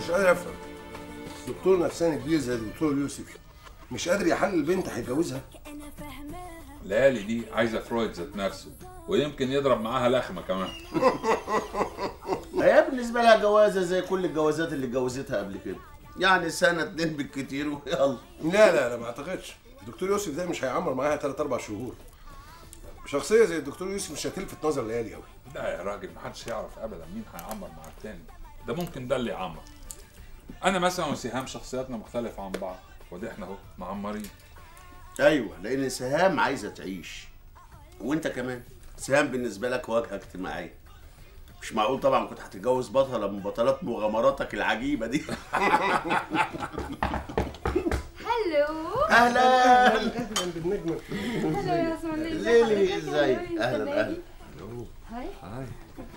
مش قادر افهم دكتور نفساني كبير زي الدكتور يوسف مش قادر يحلل البنت هيتجوزها ليالي دي عايزه فرويد ذات نفسه ويمكن يضرب معاها لخمه كمان هي بالنسبه لها جوازه زي كل الجوازات اللي اتجوزتها قبل كده يعني سنه اتنين بالكتير ويلا لا لا لا ما اعتقدش الدكتور يوسف ده مش هيعمر معاها 3 4 شهور شخصيه زي الدكتور يوسف مش هتلفت نظر ليالي قوي لا يا راجل محدش يعرف ابدا مين هيعمر مع التاني ده ممكن ده اللي يعمر انا مثلا وسهام شخصياتنا مختلفه عن بعض ودي احنا اهو معمرين ايوه لان سهام عايزه تعيش وانت كمان سهام بالنسبه لك واجهه اجتماعيه مش معقول طبعا كنت هتتجوز بطله من بطلات مغامراتك العجيبه دي هلو اهلا اهلا بالنجمه هلو يا اسماء ليلي ازيك اهلا اهلا هاي هاي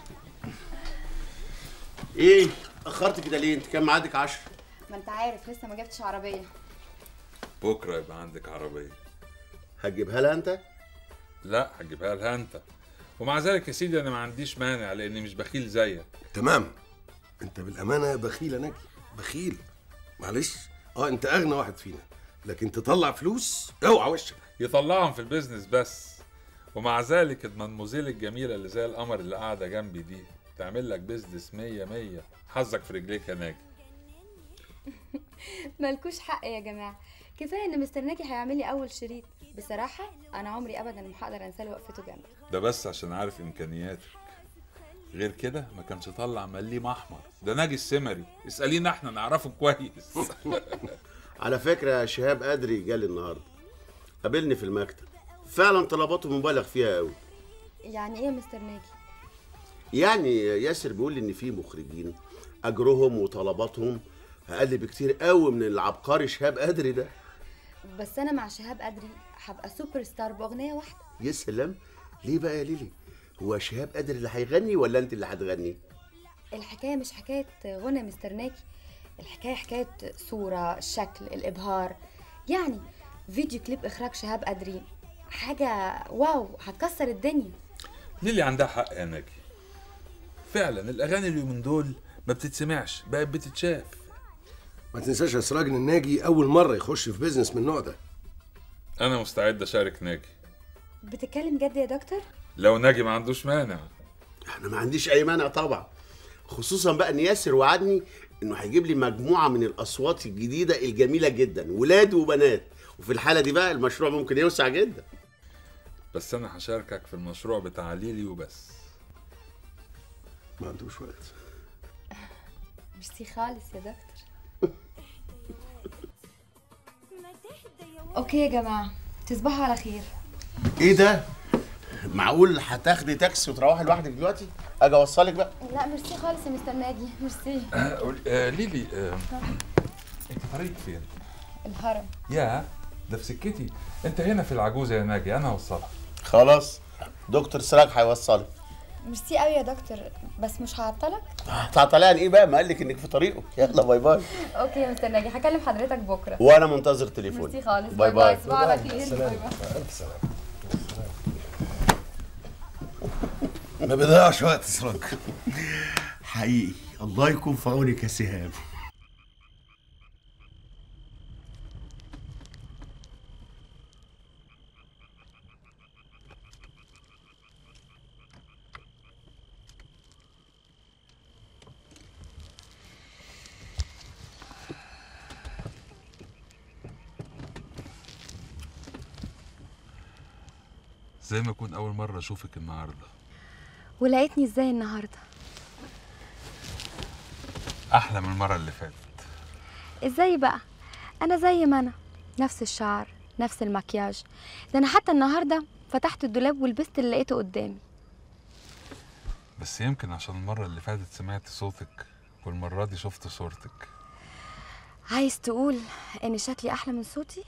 ايه اخرت كده ليه انت كان ميعادك 10 ما انت عارف لسه ما جبتش عربيه بكره يبقى عندك عربيه هتجيبها لها انت لا هجيبها لها انت ومع ذلك يا سيدي انا ما عنديش مانع لاني مش بخيل زيك تمام انت بالامانه بخيل يا ناجي بخيل معلش اه انت اغنى واحد فينا لكن تطلع فلوس اوعى وشك يطلعهم في البيزنس بس ومع ذلك المنموزيل الجميله اللي زي القمر اللي قاعده جنبي دي تعمل لك بيزنس مية مية حظك في رجليك يا ناجي مالكوش حق يا جماعه كفايه ان مستر ناجي هيعمل لي اول شريط بصراحه انا عمري ابدا ما هقدر انسى له وقفته جنبي ده بس عشان عارف امكانياتك غير كده ما كانش طلع مليم احمر ده ناجي السمري اسالينا احنا نعرفه كويس على فكره شهاب قدري جالي النهارده قابلني في المكتب فعلا طلباته مبالغ فيها قوي يعني ايه يا مستر ناجي يعني ياسر بيقول لي ان في مخرجين اجرهم وطلباتهم اقل بكتير قوي من العبقري شهاب قدري ده بس انا مع شهاب قدري هبقى سوبر ستار باغنيه واحده يا سلام ليه بقى يا ليلي هو شهاب قدري اللي هيغني ولا انت اللي هتغني الحكايه مش حكايه غنى مستر ناجي الحكايه حكايه صوره شكل الابهار يعني فيديو كليب اخراج شهاب قدري حاجه واو هتكسر الدنيا ليلي عندها حق يا ناجي فعلا الاغاني اليومين دول ما بتتسمعش بقت بتتشاف ما تنساش يا سراج ان الناجي اول مره يخش في بيزنس من النوع ده انا مستعد اشارك ناجي بتتكلم جد يا دكتور لو ناجي ما عندوش مانع انا ما عنديش اي مانع طبعا خصوصا بقى ان ياسر وعدني انه هيجيب لي مجموعه من الاصوات الجديده الجميله جدا ولاد وبنات وفي الحاله دي بقى المشروع ممكن يوسع جدا بس انا هشاركك في المشروع بتاع ليلي وبس ما عندوش وقت ميرسي خالص يا دكتور اوكي يا جماعه تصبحوا على خير ايه ده معقول هتاخدي تاكسي وتروحي لوحدك دلوقتي اجي اوصلك بقى لا ميرسي خالص يا مستر ناجي ميرسي آه قول- آه ليلي آه انت طريق فين؟ الهرم يا ده في سكتي انت هنا في العجوزه يا ناجي انا هوصلك خلاص دكتور سراج هيوصلك ميرسي قوي يا دكتور بس مش هعطلك تعطلان ايه بقى ما قالك انك في طريقه يلا باي باي اوكي يا مستر ناجي هكلم حضرتك بكره وانا منتظر تليفون ميرسي خالص باي باي تصبحوا على خير باي باي الف سلامه ما بيضيعش وقت سراج حقيقي الله يكون في عونك يا سهام زي ما اكون اول مره اشوفك النهارده ولقيتني ازاي النهارده احلى من المره اللي فاتت ازاي بقى انا زي ما انا نفس الشعر نفس المكياج ده انا حتى النهارده فتحت الدولاب ولبست اللي لقيته قدامي بس يمكن عشان المره اللي فاتت سمعت صوتك والمره دي شفت صورتك عايز تقول ان شكلي احلى من صوتي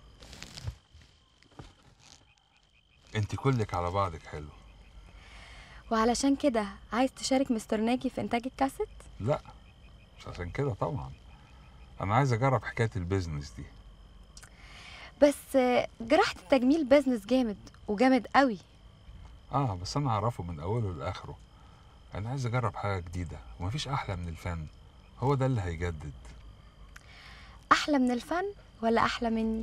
انت كلك على بعضك حلو وعلشان كده عايز تشارك مستر ناجي في انتاج الكاسيت لا مش عشان كده طبعا انا عايز اجرب حكايه البيزنس دي بس آه، جراحة التجميل بيزنس جامد وجامد قوي اه بس انا اعرفه من اوله لاخره انا عايز اجرب حاجه جديده ومفيش احلى من الفن هو ده اللي هيجدد احلى من الفن ولا احلى مني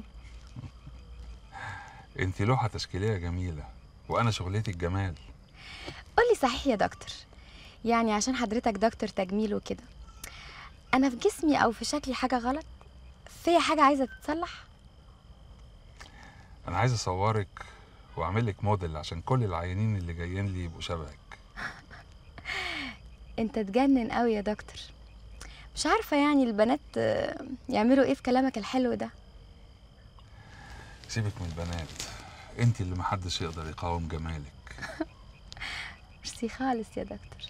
انت لوحة تشكيلية جميلة وانا شغلتي الجمال قولي صحيح يا دكتور يعني عشان حضرتك دكتور تجميل وكده انا في جسمي او في شكلي حاجه غلط فيا حاجه عايزه تتصلح انا عايز اصورك واعمل لك موديل عشان كل العيانين اللي جايين لي يبقوا شبهك انت تجنن قوي يا دكتور مش عارفه يعني البنات آه، يعملوا ايه في كلامك الحلو ده سيبك من البنات انت اللي محدش يقدر يقاوم جمالك ميرسي خالص يا دكتور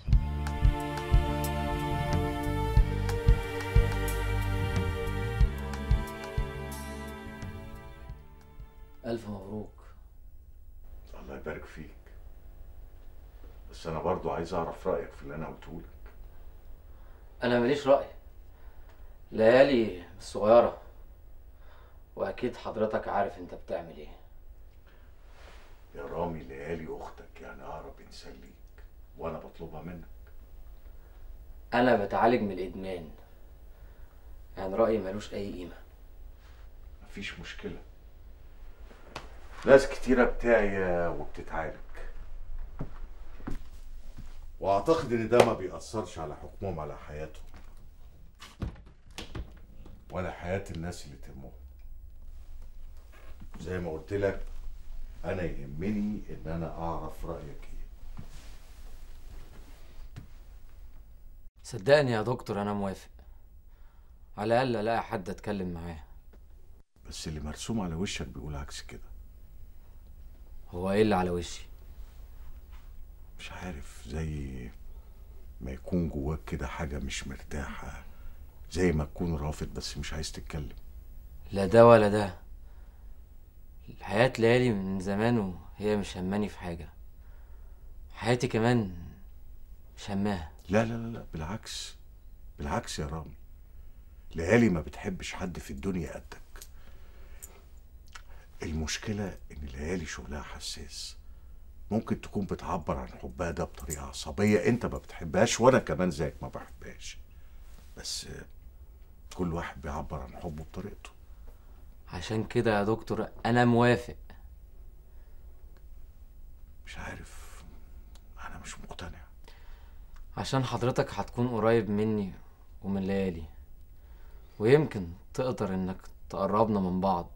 ألف مبروك الله يبارك فيك بس انا برضو عايز اعرف رايك في اللي انا قلته لك أنا ماليش رأي ليالي مش صغيرة وأكيد حضرتك عارف أنت بتعمل إيه يا رامي ليالي اختك يعني اقرب انسان ليك وانا بطلبها منك أنا بتعالج من الإدمان يعني رأيي ملوش أي قيمة مفيش مشكله ناس كتيره بتاعي وبتتعالج واعتقد ان ده ما بيأثرش على حكمهم على حياتهم ولا حياة الناس اللي تهمهم زي ما قلت لك انا يهمني ان انا اعرف رايك ايه صدقني يا دكتور أنا موافق على الأقل ألاقي حد أتكلم معاه بس اللي مرسوم على وشك بيقول عكس كده هو إيه اللي على وشي مش عارف زي ما يكون جواك كده حاجة مش مرتاحة زي ما تكون رافض بس مش عايز تتكلم لا ده ولا ده الحياة ليالي من زمان وهي مش هماني في حاجة حياتي كمان مش هماها لا لا لا لا بالعكس بالعكس يا رامي ليالي ما بتحبش حد في الدنيا قدك المشكلة إن ليالي شغلها حساس ممكن تكون بتعبر عن حبها ده بطريقة عصبية أنت ما بتحبهاش وأنا كمان زيك ما بحبهاش بس آه، كل واحد بيعبر عن حبه بطريقته عشان كده يا دكتور أنا موافق مش عارف أنا مش مقتنع عشان حضرتك هتكون قريب مني ومن ليالي ويمكن تقدر انك تقربنا من بعض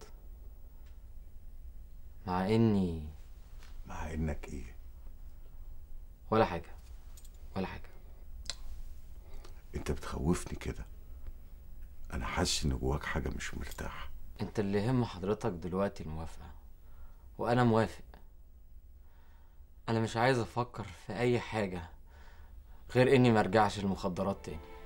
مع اني مع إنك إيه ولا حاجة ولا حاجة أنت بتخوفني كده أنا حاسس إن جواك حاجة مش مرتاحة انت اللي يهم حضرتك دلوقتي الموافقة وانا موافق انا مش عايز افكر في اي حاجة غير اني مرجعش المخدرات تاني